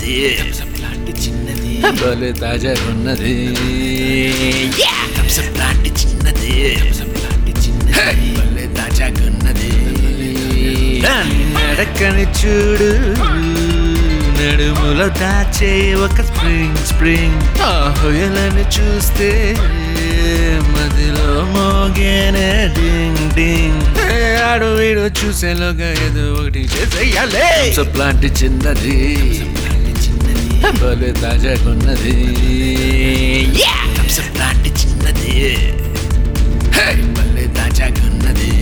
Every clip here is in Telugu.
చిన్నది లాంటి చిన్నది భలే తాజాగా ఉన్నది థమ్సప్ లాంటి చిన్నది లాంటి చిన్నది భలే తాజాగా ఉన్నది దాని నడకని చూడు నడుములో దాచే ఒక స్ప్రింగ్ స్ప్రింగ్ ఆ హొయలను చూస్తే మదిలో మోగేనే డింగ్ డింగ్ ఏ ఆడు వీడు చూసేలోగా ఏదో ఒకటి చేసేయాలే లాంటి చిన్నది భలే తాజాకున్నది లాంటి చిన్నది హే, భలే తాజాకున్నది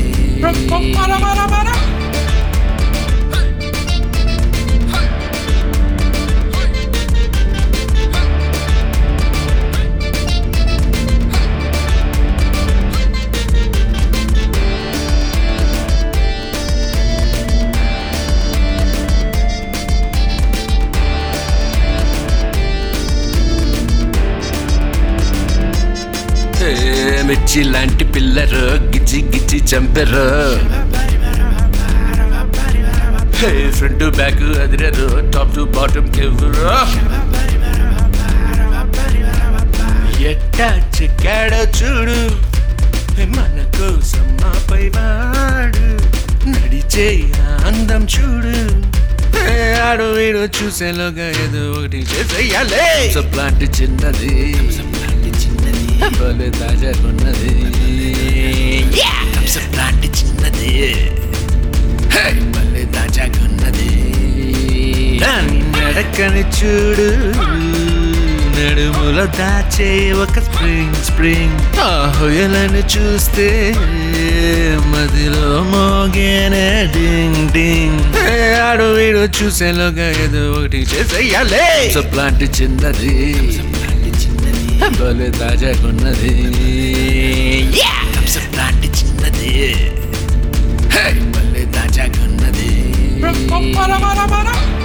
ఏ, మిర్చి లాంటి పిల్లరు గిచ్చి గిచ్చి చంపెరు ఫ్రంట్ బ్యాక్ అదిరారు టాప్ టు బాటమ్ కెవ్వరు ఎట్టా చిక్కాడో చూడు మన కోసం మా పైవాడు నడిచే ఆ అందం చూడు ఏ ఆడు వీడు చూసేలోగా ఏదో ఒకటి చేసేయాలే లాంటి చిన్నది భలే తాజాకున్నది లాంటి చిన్నది హే, భలే తాజాకున్నది దాని నడకని చూడు నడుములో దాచే ఒక స్ప్రింగ్ స్ప్రింగ్ ఆ హొయలను చూస్తే మదిలో మోగేనే డింగ్ డింగ్ ఏ ఆడు వీడు చూసేలోగా ఏదో ఒకటి చేసేయాలే లాంటి చిన్నది భలే తాజాకున్నది లాంటి చిన్నది హే, భలే తాజాకున్నది